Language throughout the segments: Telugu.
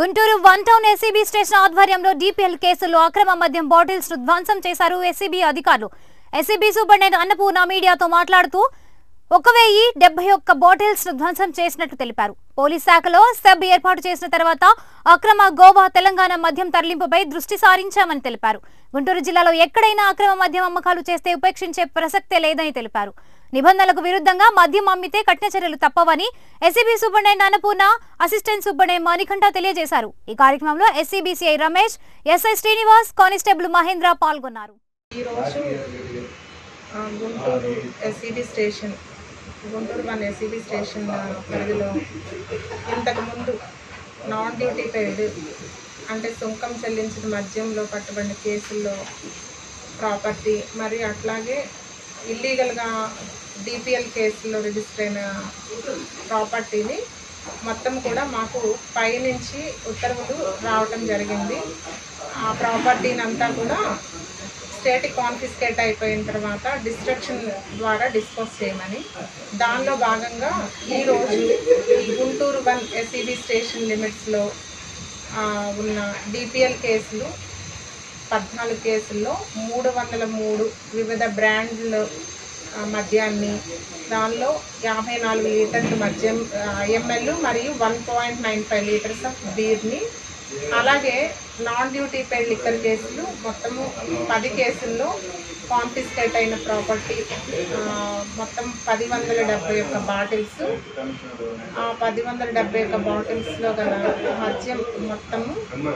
Guntur one town SCB station ఆధ్వర్యంలో డిపిఎల్ కేసులో అక్రమ మద్యం బాటిల్స్ ను ధ్వంసం చేశారు ఎస్సీబీ అధికారులు ఎస్సీబీ సూపరింటెండెంట్ అన్నపూర్ణ మీడియాతో మాట్లాడుతూ ఒక వెయ్యి డెబ్బై ఒక్క బాటిల్స్ ను ధ్వంసం చేసినట్లు తెలిపారు పోలీస్ శాఖలో సెబ్ ఏర్పాటు చేసిన తర్వాత అక్రమ గోవా తెలంగాణ మద్యం తరలింపుపై దృష్టి సారించామని తెలిపారు గుంటూరు జిల్లాలో ఎక్కడైనా అక్రమ మద్యం అమ్మకాలు చేస్తే ఉపేక్షించే ప్రసక్తే లేదని తెలిపారు నిబంధనలకు విరుద్ధంగా మద్యం అమ్మితే కఠిన చర్యలు తప్పవని SCB superintendent Annapurna assistant superintendent Manikanta తెలియజేశారు ఈ కార్యక్రమంలో SCB CI Ramesh SI Srinivas constable Mahendra పాల్గొన్నారు ఈరోజు ఆ, Guntur SCB station Guntur one SCB station ఆ, పరిధిలో ఇంతకుముందు నాన్ డ్యూటీ పెయిడ్ అంటే సుంకం చెల్లించిన మద్యంలో పట్టుబడిన కేసుల్లో ప్రాపర్టీ మరియు అట్లాగే ఇల్లీగల్గా డిపిఎల్ కేసులో రిజిస్టర్ అయిన ప్రాపర్టీని మొత్తం కూడా మాకు పైనుంచి ఉత్తర్వులు రావటం జరిగింది ఆ ప్రాపర్టీని అంతా కూడా స్టేట్ కాన్ఫిస్కేట్ అయిపోయిన తర్వాత డిస్ట్రక్షన్ ద్వారా డిస్పోజ్ చేయమని దానిలో భాగంగా ఈరోజు ఈ గుంటూరు వన్ ఎస్ఈబి స్టేషన్ లిమిట్స్లో ఆ, ఉన్న డిపిఎల్ కేసులు పద్నాలుగు కేసుల్లో మూడు వందల మూడు వివిధ బ్రాండ్ల ఆ, మద్యాన్ని దానిలో యాభై నాలుగు లీటర్ల మద్యం ఎంఎల్ మరియు one point nine five litres of బీర్ని అలాగే నాన్ డ్యూటీ పెయిడ్ లిక్కర్ కేసులు మొత్తము పది కేసుల్లో కాన్ఫిస్కేట్ అయిన ప్రాపర్టీ మొత్తం పది వందల డెబ్బై ఒక్క బాటిల్స్ ఆ పది వందల డెబ్బై ఒక్క బాటిల్స్లో గల మద్యం మొత్తము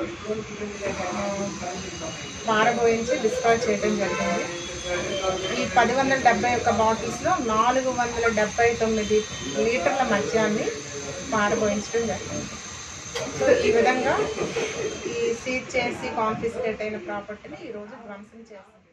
ఆ, పారబోయించి డిస్ట్రాయ్ చేయడం జరిగింది ఈ పది వందల డెబ్బై ఒక్క బాటిల్స్లో నాలుగు వందల డెబ్బై తొమ్మిది లీటర్ల మద్యాన్ని పారబోయించడం జరిగింది సో ఈ విధంగా ఈ సీజ్ చేసి కాన్ఫిస్కేట్ అయిన ప్రాపర్టీని ఈరోజు ధ్వంసం చేస్తాం